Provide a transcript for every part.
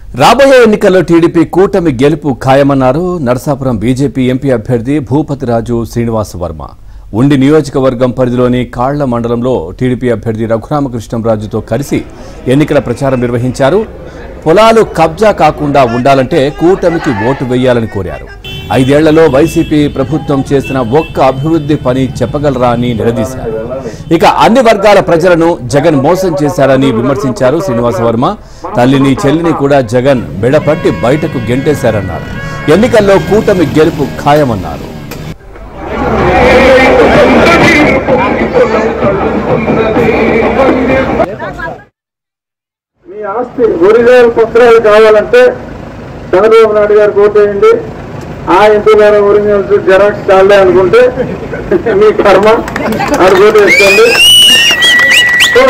రాబోయే ఎన్నికల్లో టీడీపీ కూటమి గెలుపు ఖాయమన్నారు నరసాపురం బీజేపీ ఎంపీ అభ్యర్థి భూపతిరాజు శ్రీనివాస వర్మ ఉండి నియోజకవర్గం పరిధిలోని కాళ్ల మండలంలో టీడీపీ అభ్యర్థి రఘురామకృష్ణంరాజుతో కలిసి ఎన్నికల ప్రచారం నిర్వహించారు పొలాలు కబ్జా కాకుండా ఉండాలంటే కూటమికి ఓటు వేయాలని కోరారు ఐదేళ్లలో వైసీపీ ప్రభుత్వం చేసిన ఒక్క అభివృద్ధి పని చెప్పగలరా అని నిలదీశారు ఇక అన్ని వర్గాల ప్రజలను జగన్ మోసం చేశారని విమర్శించారు శ్రీనివాస వర్మ తల్లిని చెల్లిని కూడా జగన్ బెడపట్టి బయటకు గెంటేశారన్నారు ఎన్నికల్లో కూటమి గెలుపు ఖాయమన్నారు మీ ఆస్తి ఒరిజినల్ పత్రాలు కావాలంటే చంద్రబాబు నాయుడు గారు కోటేయండి ఆ ఇంటి ద్వారా ఒరిజినల్స్ జెరాక్స్ చాలే అనుకుంటే మీ కర్మ ఆడు కోటి వేసుకోండి సో,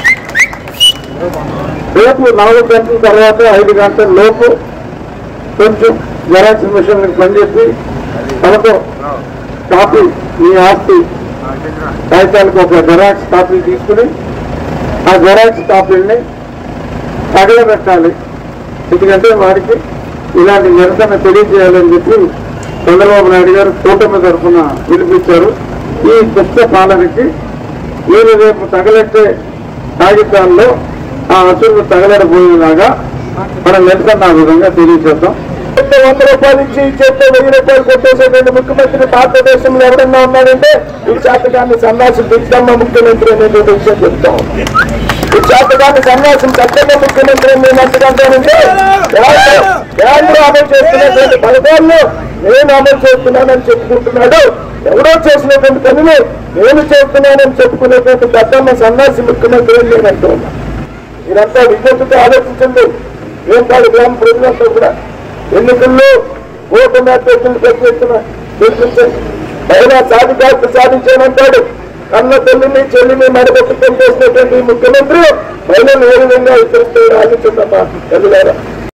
రేపు నాలుగు గంటల తర్వాత ఐదు గంటల లోపు కొంచెం జెరాక్స్ మిషన్ పనిచేసి తనతో కాపీ మీ ఆస్తి కాగితాలకు ఒక జెరాక్స్ కాపీ తీసుకుని ఆ జెరాక్స్ కాపీని తగలబెట్టాలి ఎందుకంటే వారికి ఇలాంటి నిరసన తెలియజేయాలని చెప్పి చంద్రబాబు నాయుడు గారు కూటమి తరఫున పిలిపించారు ఈ దుష్ట పాలనకి మీరు రేపు తగలెట్టే కాగితాల్లో ఆ అసులు తగలడబోయేలాగా మనం నిరసన ఆ విధంగా తెలియజేద్దాం వంద రూపాయలు ఇచ్చి చెప్తే వెయ్యి రూపాయలు కొట్టేసేటువంటి ముఖ్యమంత్రి భారతదేశంలో ఎవరన్నా ఉన్నాడంటే ఈ శాతకాన్ని సన్నాసి దిగ్గమ్మ ముఖ్యమంత్రి అనేటువంటి విషయం చెప్తాం ఈ శాతకాన్ని సన్యాసం చట్టంలో ముఖ్యమంత్రి నేను అంటుకుంటానంటే కేంద్రం అమలు చేస్తున్నటువంటి పథకాలను నేను అమలు చేస్తున్నానని చెప్పుకుంటున్నాడు ఎవరో చేసినటువంటి పనులు నేను చేస్తున్నానని చెప్పుకునేటువంటి పెద్దమ్మ సన్యాసి ముఖ్యమంత్రి అని నేను అంటున్నా మీరంతా విజ్ఞతతో ఆలోచించండి ఏం కాదు గ్రామ ప్రజలంతా కూడా ఎన్నికల్లో ఓటు మ్యాట్రిక్లు ప్రశ్నిస్తున్న గెలిపించండి అయినా సాధికారత సాధించానంటాడు కన్న తల్లిని చెల్లిని మడబెట్టుకొని చేసినటువంటి ఈ ముఖ్యమంత్రి మహిళలు ఏ విధంగా ఇతరులతో ఆలోచిందమ్మా తల్లిదారా